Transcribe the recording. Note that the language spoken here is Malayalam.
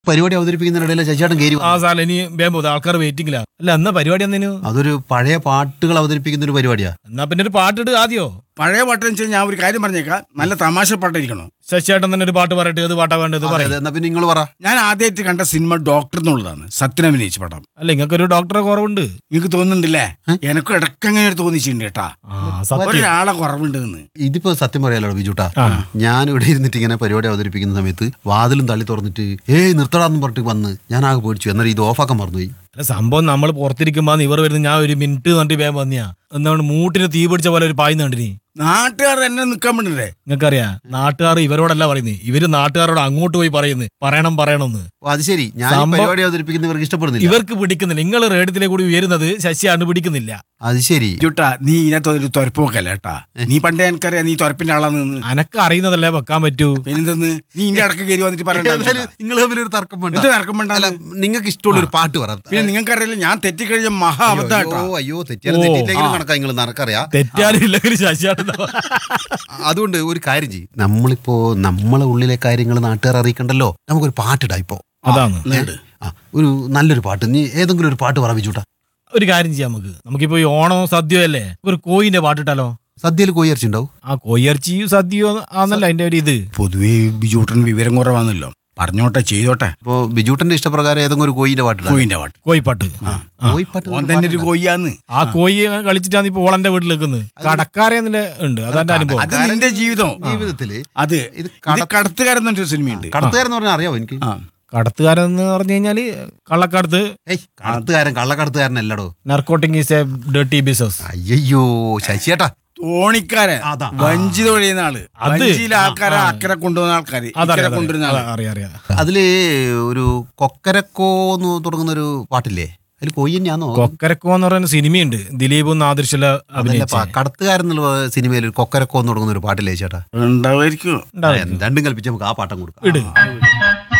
പരിപാടി അവതരിപ്പിക്കുന്നതിനിടയിൽ ശശിയേട്ടൻ കയറി ആ സാറേ ഇനി വേഗം പോകും ആൾക്കാർ വെയിറ്റിംഗിലാ അല്ല എന്നാ പരിപാടി എന്നതിനു അതൊരു പഴയ പാട്ടുകൾ അവതരിപ്പിക്കുന്ന ഒരു പരിപാടിയാ എന്നാ പിന്നെ ഒരു പാട്ടിട്ട് ആദ്യോ പഴയ പാട്ടെന്ന് വെച്ചാൽ ഞാൻ ഒരു കാര്യം പറഞ്ഞേക്കാം നല്ല തമാശ പാട്ടായിരിക്കണം ശശിയേട്ടൻ തന്നെ ഒരു പാട്ട് പറയട്ടെ ഏത് പാട്ടാ വേണ്ടത് അതെ, പറയും അതെ, എന്നാ പിന്നെ നിങ്ങൾ പറ ഞാൻ ആദ്യമായിട്ട് കണ്ട സിനിമ ഡോക്ടർ എന്നുള്ളതാണ് സത്യൻ അഭിനയിച്ച പടം അല്ല നിങ്ങൾക്ക് ഒരു ഡോക്ടറെ കുറവുണ്ട് നിങ്ങൾക്ക് തോന്നുന്നുണ്ടല്ലേ എനക്കും ഇടയ്ക്കങ്ങനെ ഒരു തോന്നിച്ചിട്ടുണ്ട് കേട്ടാ ആ സത്യം ഒരാളെ കുറവുണ്ട് എന്ന് ഇതിപ്പോ സത്യം പറയാലോ ബിജുട്ടാ ആ. ഞാൻ ഇവിടെ ഇരുന്നിട്ട് ഇങ്ങനെ പരിപാടി അവതരിപ്പിക്കുന്ന സമയത്ത് വാതിലും തള്ളി തുറന്നിട്ട് ഏയ് നിർത്തടാന്ന് പറഞ്ഞിട്ട് വന്ന് ഞാൻ ആകെ പേടിച്ചു എന്നാൽ ഇത് ഓഫാക്കാൻ മറന്നുപോയി അല്ല, സംഭവം നമ്മൾ പുറത്തിരിക്കുമ്പോ ഇവർ വരുന്ന ഞാൻ ഒരു മിനിറ്റ് കണ്ടിട്ട് വേഗം വന്നിയാ എന്താണ് മൂട്ടിന് തീ പിടിച്ച പോലെ ഒരു പായ് കണ്ടിനി നാട്ടുകാർ എന്നെ നിൽക്കാൻ വേണ്ടിട്ടേ നിങ്ങൾക്കറിയാം നാട്ടുകാർ ഇവരോടല്ല പറയുന്നത് ഇവര് നാട്ടുകാരോട് അങ്ങോട്ട് പോയി പറയുന്നത് പറയണം പറയണമെന്ന് ഓ, അത് ശരി ഞാൻ ഈ സംഭവം- പരിപാടി അവതരിപ്പിക്കുന്നവർക്ക് ഇഷ്ടപ്പെടുന്നില്ല ഇവർക്ക് പിടിക്കുന്നില്ല നിങ്ങൾ റേഡിയത്തിലേക്ക് കൂടി ഉയരുന്നത് ശശിയാണ് പിടിക്കുന്നില്ല അത് ശരി ജുട്ടാ നീ ഇതിനകത്ത് ഒരു തുരപ്പൊക്കല്ല കേട്ടാ നീ പണ്ടേ എനിക്കറിയാം നീ തുരപ്പിന്റെ ആളാന്ന് അനക്ക് അറിയുന്നതല്ലേ വെക്കാൻ പറ്റൂ പിന്നെന്തെന്ന് നീ ഇന്റെ ഇടക്ക് കയറി വന്നിട്ട് പറയണ്ട എന്തായാലും നിങ്ങൾ തമ്മിൽ ഒരു തർക്കം വേണ്ട എന്ത് തർക്കം വേണ്ട? അല്ല നിങ്ങൾക്ക് ഇഷ്ടമുള്ള ഒരു പാട്ട് പറ പിന്നെ നിങ്ങൾക്കറിയില്ല ഞാൻ തെറ്റിക്കഴിഞ്ഞ മഹാ അബദ്ധം കേട്ടാ അയ്യോ അയ്യോ തെറ്റിയാലും ഓ, തെറ്റിയില്ലെങ്കിലും കണക്കാ നിങ്ങൾ നടക്കറിയാ തെറ്റാലും ഇല്ലെങ്കിൽ ശശിയാണ് അതുകൊണ്ട് ഒരു കാര്യം ചെയ്യും നമ്മളിപ്പോ നമ്മളെ ഉള്ളിലെ കാര്യങ്ങൾ നാട്ടുകാർ അറിയിക്കണ്ടല്ലോ നമുക്കൊരു പാട്ടിടാ ഇപ്പോ അതാണ് നേട്. ആ ഒരു നല്ലൊരു പാട്ട് നീ ഏതെങ്കിലും ഒരു പാട്ട് പറ ബിജുട്ടാ ഒരു കാര്യം ചെയ്യാം നമുക്ക് നമുക്കിപ്പോ ഈ ഓണോ സദ്യയോ അല്ലേ ഒരു കോയിന്റെ പാട്ടിട്ടാലോ സദ്യയിൽ കോയിറച്ചി ഉണ്ടാവും ആ കോയിറച്ചിയും സദ്യയോ ആന്നല്ല അതിന്റെ ഒരു ഇത് പൊതുവേ ബിജൂട്ടൻ വിവരം കുറവാണല്ലോ പറഞ്ഞോട്ടെ ചെയ്തോട്ടെ ഇപ്പോ ബിജുട്ടന്റെ ഇഷ്ടപ്രകാരം ഏതെങ്കിലും ഒരു കോയിന്റെ പാട്ടിടാ കോയിന്റെ പാട്ട് കോയിപ്പാട്ട് കോയിപ്പാട്ട് ഓൻ തന്നെ ഒരു കോയ്യാന്ന് ആ കോയി കളിച്ചിട്ടാണ് ഇപ്പൊ ഓളന്റെ വീട്ടിൽ നിൽക്കുന്നത് കടക്കാരെ ഉണ്ട് അതെന്റെ അനുഭവം അത് നിന്റെ ജീവിതം ജീവിതത്തില് അത് ഇത് ഇത് കടത്തുകാരൻ എന്നൊരു സിനിമയുണ്ട് കടത്തുകാരെന്ന് പറഞ്ഞാൽ അറിയാവോ എനിക്ക് ആ കടത്തുകാരൻ എന്ന് പറഞ്ഞു കഴിഞ്ഞാല് കള്ളക്കടത്ത് ഏയ് കടത്തുകാരൻ കള്ളക്കടത്തുകാരനല്ലടോ narcotic is a dirty business അയ്യോ ശശിയേട്ടാ തോണിക്കാരൻ അതാ. വഞ്ചിത ഒഴിയുന്ന ആള് അത് വഞ്ചിയിലെ ആൾക്കാരെ അക്കരെ കൊണ്ടുവന്ന ആൾക്കാര് ഇക്കരെ കൊണ്ടുവരുന്ന ആള് അറിയാം അറിയാം അതില് ഒരു കൊക്കരക്കോ എന്ന് തുടങ്ങുന്ന ഒരു പാട്ടില്ലേ അതിൽ കോയി തന്നെയാണോ കൊക്കരക്കോ എന്ന് പറയുന്ന സിനിമയുണ്ട് ദിലീപും നാദിർഷല അഭിനയിച്ച അതല്ല കടത്തുകാരൻ എന്നുള്ള സിനിമയിൽ ഒരു കൊക്കരക്കോ എന്ന് തുടങ്ങുന്ന ഒരു പാട്ടില്ലേ ചേട്ടാ ഉണ്ടാവുമായിരിക്കും ഉണ്ടാവും. രണ്ടും കൽപ്പിച്ച് നമുക്ക് ആ പാട്ടം കൊടുക്കാം ഇട്